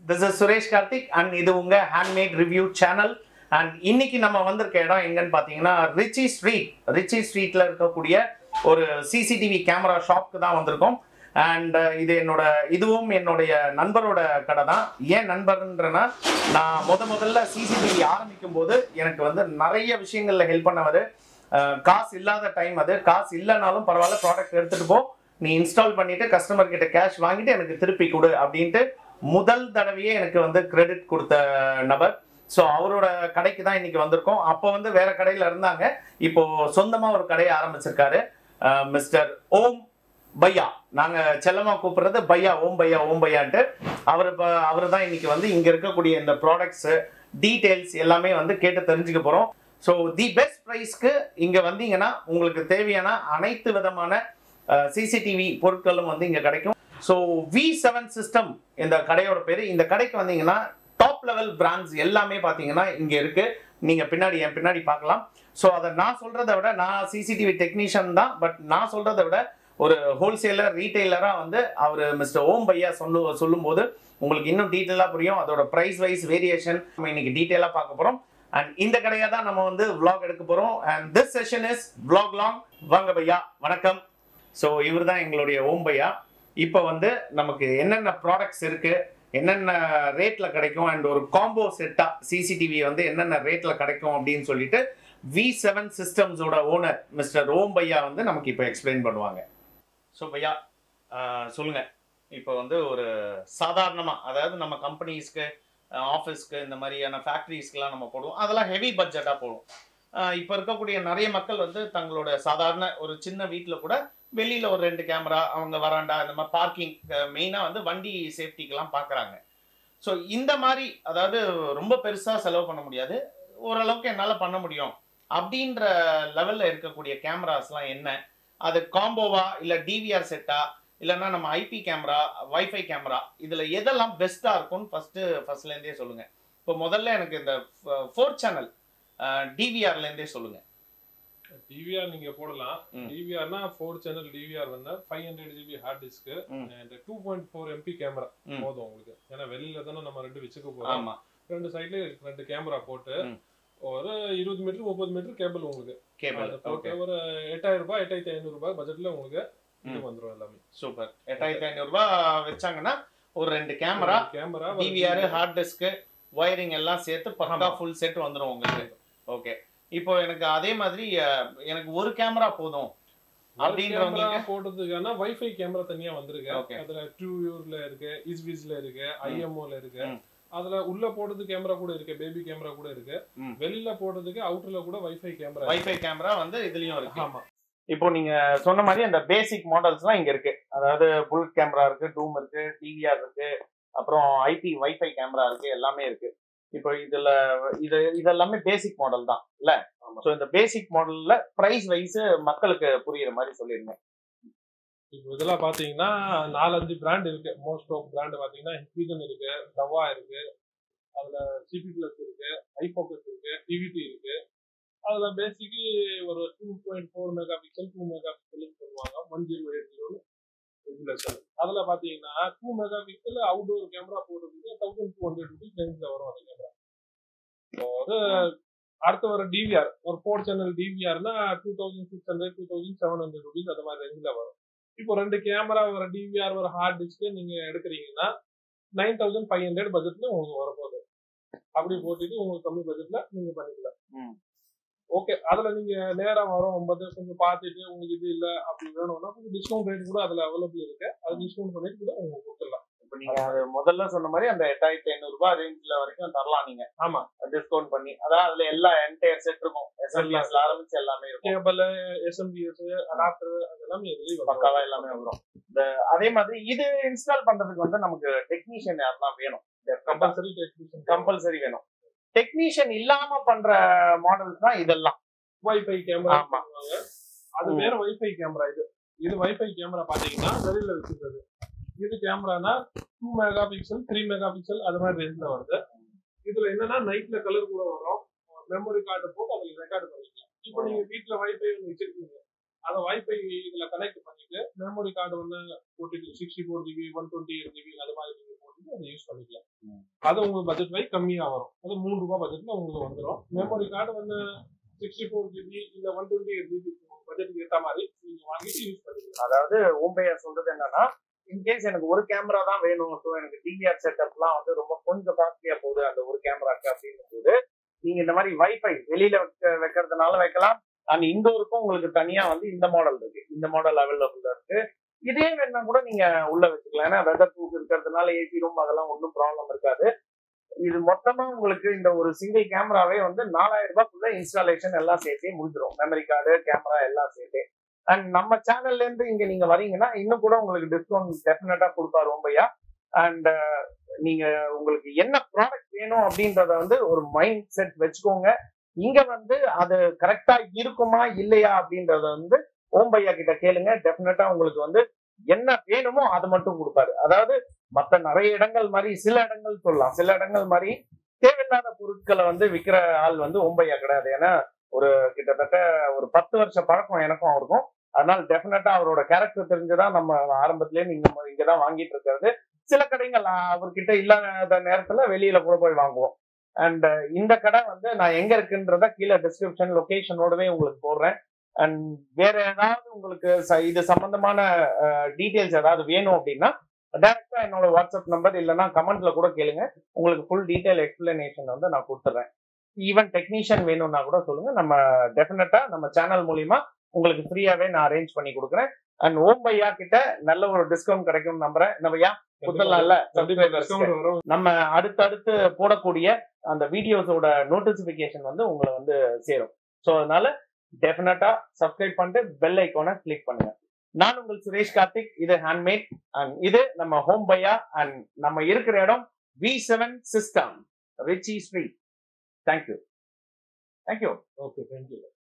This is Suresh Karthik and இது உங்க handmade review channel and இன்னைக்கு நம்ம வந்திருக்க இடம் எங்கன்னு பார்த்தீங்கன்னா ரிச்சி ஸ்ட்ரீட் ரிச்சி ஸ்ட்ரீட்ல இருக்கக்கூடிய ஒரு சிசிடிவி கேமரா ஷாப்க்கு தான் வந்திருக்கோம் அண்ட் இது என்னோட இதுவும் என்னுடைய நண்பரோட கடை தான் ஏன் நண்பர்ன்றனா நான் முத முதல்ல சிசிடிவி ஆரம்பிக்கும் போது எனக்கு வந்து நிறைய விஷயங்கள்ல ஹெல்ப் பண்ணவர் காசு இல்லாத டைம் அது காசு இல்லைனாலும் பரவாயில்ல ப்ராடக்ட் எடுத்துட்டு போ நீ இன்ஸ்டால் பண்ணிட்டு கஸ்டமர் கிட்ட கேஷ் வாங்கிட்டு எனக்கு திருப்பி கொடு அப்படின்ட்டு முதல் தடவையே எனக்கு வந்து கிரெடிட் கொடுத்த நபர் ஸோ அவரோட கடைக்கு தான் இன்னைக்கு வந்திருக்கோம் அப்போ வந்து வேற கடையில இருந்தாங்க இப்போ சொந்தமா ஒரு கடையை ஆரம்பிச்சிருக்காரு மிஸ்டர் ஓம் பையா நாங்க செல்லமா கூப்பிடுறது பையா ஓம் பையா ஓம் பையான்ட்டு அவர் இப்போ அவர் தான் இன்னைக்கு வந்து இங்க இருக்கக்கூடிய இந்த ப்ராடக்ட்ஸ் டீடைல்ஸ் எல்லாமே வந்து கேட்டு தெரிஞ்சுக்க போறோம் ஸோ தி பெஸ்ட் ப்ரைஸ்க்கு இங்க வந்தீங்கன்னா உங்களுக்கு தேவையான அனைத்து விதமான சிசிடிவி பொருட்களும் வந்து இங்க கிடைக்கும் ஸோ வி செவன் சிஸ்டம் இந்த கடையோட பேரு இந்த கடைக்கு வந்தீங்கன்னா டாப் லெவல் பிராண்ட்ஸ் எல்லாமே பார்த்தீங்கன்னா இங்க இருக்கு நீங்க பின்னாடி என் பின்னாடி பார்க்கலாம் ஸோ அதை நான் சொல்றதை விட நான் சிசிடிவி டெக்னீஷியன் தான் பட் நான் சொல்றதை விட ஒரு ஹோல்சேலர் ரீட்டைலராக வந்து அவர் மிஸ்டர் ஓம் பையா சொல்லு சொல்லும்போது உங்களுக்கு இன்னும் டீட்டெயிலாக புரியும் அதோட ப்ரைஸ் வைஸ் வேரியேஷன் நம்ம இன்னைக்கு டீட்டெயிலாக பார்க்க போகிறோம் அண்ட் இந்த கடையை தான் நம்ம வந்து vlog எடுக்க போகிறோம் and this session is vlog long வாங்க பையா வணக்கம் ஸோ இவர் தான் எங்களுடைய ஓம் பையா இப்போ வந்து நமக்கு என்னென்ன ப்ராடக்ட்ஸ் இருக்கு என்னென்ன ரேட்ல கிடைக்கும் அண்ட் ஒரு காம்போ செட்டா சிசிடிவி வந்து என்னென்ன ரேட்ல கிடைக்கும் அப்படின்னு சொல்லிட்டு வி செவன் சிஸ்டம்ஸோட ஓனர் மிஸ்டர் ஓம் பையா வந்து நமக்கு இப்போ எக்ஸ்பிளைன் பண்ணுவாங்க ஸோ பையா ஆஹ், சொல்லுங்க இப்போ வந்து ஒரு சாதாரணமா அதாவது நம்ம கம்பெனிஸ்க்கு ஆஃபீஸ்க்கு இந்த மாதிரியான ஃபேக்ட்ரிஸ்க்குலாம் நம்ம போடுவோம் அதெல்லாம் ஹெவி பட்ஜெட்டாக போடுவோம் ஆஹ், இப்போ இருக்கக்கூடிய நிறைய மக்கள் வந்து தங்களோட சாதாரண ஒரு சின்ன வீட்டில் கூட வெளியில ஒரு ரெண்டு கேமரா அவங்க வராண்டா இந்த மாதிரி பார்க்கிங் மெயினாக வந்து வண்டி சேஃப்டிக்கெல்லாம் பார்க்குறாங்க ஸோ இந்த மாதிரி அதாவது ரொம்ப பெருசாக செலவு பண்ண முடியாது ஓரளவுக்கு என்னால் பண்ண முடியும் அப்படின்ற லெவலில் இருக்கக்கூடிய கேமராஸ்லாம் என்ன அது காம்போவா இல்லை டிவிஆர் செட்டா இல்லைன்னா நம்ம ஐபி கேமரா வைஃபை கேமரா இதில் எதெல்லாம் பெஸ்ட்டாக இருக்கும்னு ஃபஸ்ட்டு ஃபர்ஸ்ட்லேருந்தே சொல்லுங்கள் இப்போ முதல்ல எனக்கு இந்த ஃபோர்த் சேனல் டிவிஆர்லேருந்தே சொல்லுங்கள் டிவிஆர் நீங்க போடலாம் ம். டிவிஆர்னா ஃபோர் சேனல் டிவிஆர் வந்து five hundred GB hard disk ம். And two point four MP camera ம். போதும் உங்களுக்கு ஏன்னா வெளியில தானே நம்ம ரெண்டு வச்சுக்க போறோம் ஆமாம் ரெண்டு சைட்ல ரெண்டு கேமரா போட்டு ம். ஒரு இருபது மீட்டர் முப்பது மீட்டர் கேபிள் உங்களுக்கு கேபிள் அது ஓகே போட்டு ஒரு எட்டாயிரம் ரூபாய் எட்டாயிரத்தி ஐநூறு ரூபாய் பட்ஜெட்ல உங்களுக்கு இது ம். வந்துரும் எல்லாமே சூப்பர் எட்டாயிரத்தி ஐநூறுரூபா வச்சாங்கன்னா ஒரு ரெண்டு camera camera DVR hard disk wiring எல்லாம் சேர்த்து பக்கா ஆமா. ஃபுல் செட் வந்துடும் உங்களுக்கு ஓகே இப்போ எனக்கு அதே மாதிரி அஹ், எனக்கு ஒரு கேமரா போதும் அப்படின்றவங்களுக்கு- கேமரா போட்டதுக்கான வைஃபை கேமரா தனியா வந்திருக்கு Okay. அதுல டூ யூர்ல இருக்கு இஸ்விஸ்ல இருக்கு ஐஎம்ஓல இருக்கு ம். அதுல உள்ள போடுறது கேமரா கூட இருக்கு பேபி கேமரா கூட இருக்கு ம். வெளியில போடுறதுக்கு அவுட்டர்ல கூட வைஃபை கேமரா வைஃபை கேமரா வந்து இதுலயும் இருக்கு ஆமா இப்போ நீங்க சொன்ன மாதிரி அந்த பேசிக் மாடல்ஸ்லாம் இங்க இருக்கு அதாவது புல்லட் கேமரா இருக்கு டூம் இருக்கு டிவிஆர் இருக்கு அப்புறம் ஐபி வைஃபை கேமரா இருக்கு எல்லாமே இருக்கு இப்போ இதுல இது இதெல்லாமே பேசிக் மாடல் தான் இல்ல ஆமா. ஸோ இந்த பேசிக் மாடல்ல பிரைஸ் வைஸ் மக்களுக்கு புரியுற மாதிரி சொல்லிருங்க இப்போ இதெல்லாம் பாத்தீங்கன்னா நாலஞ்சு பிராண்ட் இருக்கு மோஸ்ட் ஆஃப் பிராண்ட் பாத்தீங்கன்னா ஹிக்விசன் இருக்கு தவா இருக்கு அதுல சிபி பிளஸ் இருக்கு ஐஃபோக்கஸ் இருக்கு டிவிடி இருக்கு அதுல பேசிக்கலி ஒரு two point four megapixel two megapixel சொல்லுவாங்க one zero eight zero regulation அதுல பாத்தீங்கன்னா two megapixel outdoor camera போடுறதுக்கு தௌசண்ட் டூ ஹண்ட்ரட் ருபீஸ் ரேஞ்சில் வரும் அந்த கேமரா ஒரு அடுத்த ஒரு டிவிஆர் ஒரு ஃபோர் சேனல் டிவிஆர்னா two thousand six hundred two thousand seven hundred rupees அந்த மாதிரி ரேஞ்சில் வரும் இப்போ ரெண்டு கேமரா ஒரு டிவிஆர் ஒரு ஹார்ட் டிஸ்க் நீங்க எடுக்கிறீங்கன்னா நைன் தௌசண்ட் ஃபைவ் ஹண்ட்ரட் பட்ஜெட்ல உங்களுக்கு வரப்போகுது அப்படி போட்டுட்டு உங்களுக்கு கம்மி பட்ஜெட்ல நீங்க பண்ணிக்கலாம் ம். ஓகே அதுல நீங்க நேரா வரும் போது கொஞ்சம் பார்த்துட்டு உங்களுக்கு இது இல்ல அப்படி வேணும்னா கொஞ்சம் டிஸ்கவுண்ட் ரேட் கூட அதுல அவைலபிள் இருக்கு அது டிஸ்கவுண்ட் பண்ணிட்டு கூட உங்களுக்கு கொடுத்துடலாம் இப்போ நீங்க அது முதல்ல சொன்ன மாதிரி அந்த எட்டாயிரத்தி ஐநூறு ரூபாய் ரேஞ்ச்ல வரைக்கும் தரலாம் நீங்க ஆமா டிஸ்கவுண்ட் பண்ணி அதாவது அதுல எல்லா என்டையர் செட் இருக்கும் எஸ்எல்எஸ்ல ஆரம்பிச்சு எல்லாமே இருக்கும் கேபிள் எஸ்எம்பிஎஸ் அடாப்டர் அது எல்லாமே இதுலயும் வரும். பக்காவா எல்லாமே வரும் இந்த அதே மாதிரி இது இன்ஸ்டால் பண்றதுக்கு வந்து நமக்கு டெக்னீஷியன் யாருன்னா வேணும் கம்பல்சரி டெக்னீஷியன் கம்பல்சரி வேணும் டெக்னீஷியன் இல்லாம பண்ற மாடல்ஸ் தான் இதெல்லாம் வைஃபை கேமரா ஆமா. அது ம். வேற வைஃபை கேமரா இது இது வைஃபை கேமரா பாத்தீங்கன்னா வெளியில வச்சிருக்கிறது இது கேமரானா two megapixel three megapixel அது மாதிரி ரேஞ்ச்ல வருது இதுல என்னன்னா நைட்ல கலர் கூட வரும் மெமரி கார்டு போட்டு அதுல ரெக்கார்டு பண்ணிக்கலாம் இப்போ நீங்க வீட்ல வைஃபை ஒன்று வச்சிருக்கீங்க அதை வைஃபை இதுல கனெக்ட் பண்ணிட்டு மெமரி கார்டு வந்து போட்டுட்டு sixty four GB one twenty eight GB அது மாதிரி நீங்க போட்டுட்டு அதை யூஸ் பண்ணிக்கலாம் அது உங்களுக்கு பட்ஜெட் வைஸ் கம்மியா வரும் அது மூணு ரூபாய் பட்ஜெட்ல உங்களுக்கு வந்துடும் மெமரி கார்டு வந்து சிக்ஸ்டி ஃபோர் ஜிபி இல்ல ஒன் டுவெண்ட்டி எயிட் ஜிபி பட்ஜெட்டுக்கு ஏற்ற மாதிரி நீங்க வாங்கிட்டு யூஸ் பண்ணிக்கலாம் அதாவது ஓம்பையா சொல்றது என்னன்னா இன்கேஸ் எனக்கு ஒரு கேமரா தான் வேணும் ஸோ எனக்கு டிவிஆர் செட்டப்லாம் வந்து ரொம்ப கொஞ்சம் காஸ்ட்லியா போகுது அந்த ஒரு கேமராக்கு அப்படின்னும் போது நீங்க இந்த மாதிரி வைஃபை வெளியில வைக்க வைக்கிறதுனால வைக்கலாம் அண்ட் இண்டோருக்கும் உங்களுக்கு தனியா வந்து இந்த மாடல் இருக்கு இந்த மாடல் அவைலபிள் இருக்கு இதே வேணா கூட நீங்க உள்ள வச்சுக்கலாம் ஏன்னா வெதர் ப்ரூஃப் இருக்கிறதுனால ஏசி ரூம் அதெல்லாம் ஒன்றும் ப்ராப்ளம் இருக்காது இது மொத்தமா உங்களுக்கு இந்த ஒரு சிங்கிள் கேமராவே வந்து நாலாயிரம் ரூபாய்க்குள்ள இன்ஸ்டாலேஷன் எல்லாம் சேர்த்தே முடிஞ்சிடும் மெமரி கார்டு கேமரா எல்லாம் சேர்த்தே அண்ட் நம்ம சேனல்ல இருந்து இங்க நீங்க வரீங்கன்னா இன்னும் கூட உங்களுக்கு டிஸ்கவுண்ட் டெஃபினட்டா கொடுப்பாரு ரொம்பையா அண்ட் நீங்க உங்களுக்கு என்ன ப்ராடக்ட் வேணும் அப்படின்றத வந்து ஒரு மைண்ட் செட் வச்சுக்கோங்க இங்க வந்து அது கரெக்டா இருக்குமா இல்லையா அப்படின்றத வந்து ஓம்பையா கிட்ட கேளுங்க டெஃபினட்டா உங்களுக்கு வந்து என்ன வேணுமோ அது மட்டும் கொடுப்பாரு அதாவது மத்த நிறைய இடங்கள் மாதிரி சில இடங்கள் சொல்லலாம் சில இடங்கள் மாதிரி தேவையில்லாத பொருட்களை வந்து விற்கிற ஆள் வந்து ஓம்பையா கிடையாது ஏன்னா ஒரு கிட்டத்தட்ட ஒரு பத்து வருஷ பழக்கம் எனக்கும் அவருக்கும் அதனால டெஃபினட்டா அவரோட கேரக்டர் தெரிஞ்சுதான் நம்ம ஆரம்பத்திலேயே நீங்க இங்கதான் வாங்கிட்டு இருக்கிறது சில கடைகள் அவர்கிட்ட இல்லாத நேரத்துல வெளியில கூட போய் வாங்குவோம் அண்ட் இந்த கடை வந்து நான் எங்க இருக்குன்றத கீழே டிஸ்கிரிப்ஷன் லொகேஷனோடவே உங்களுக்கு போடுறேன் அண்ட் வேற ஏதாவது உங்களுக்கு ச- இது சம்பந்தமான டீடைல்ஸ் ஏதாவது வேணும் அப்படின்னா டைரக்டா என்னோட வாட்ஸ்அப் நம்பர் இல்லைன்னா கமெண்ட்ல கூட கேளுங்க உங்களுக்கு ஃபுல் டீடைல் எக்ஸ்பிளனேஷன் வந்து நான் கொடுத்துட்றேன் ஈவன் டெக்னீஷியன் வேணும்னா கூட சொல்லுங்க நம்ம டெஃபினட்டா நம்ம சேனல் மூலியமா உங்களுக்கு ஃப்ரீயாவே நான் அரேஞ்ச் பண்ணி கொடுக்குறேன் அண்ட் ஓம் பையா கிட்ட நல்ல ஒரு டிஸ்கவுண்ட் கிடைக்கும் நம்புறேன் நம்ம ஐயா குத்தலாம்ல கண்டிப்பா டிஸ்கவுண்ட் வரும் நம்ம அடுத்தடுத்து போடக்கூடிய அந்த வீடியோஸோட நோட்டிபிகேஷன் வந்து உங்களை வந்து சேரும் ஸோ அதனால டெஃபினட்டா சப்ஸ்கிரைப் பண்ணிட்டு பெல் ஐக்கானை கிளிக் பண்ணுங்க நான் உங்கள் சுரேஷ் கார்த்திக் இது ஹேண்ட்மேட் அண்ட் இது நம்ம ஹோம் பையா அண்ட் நம்ம இருக்கிற இடம் V seven system Richie street thank you thank you okay thank you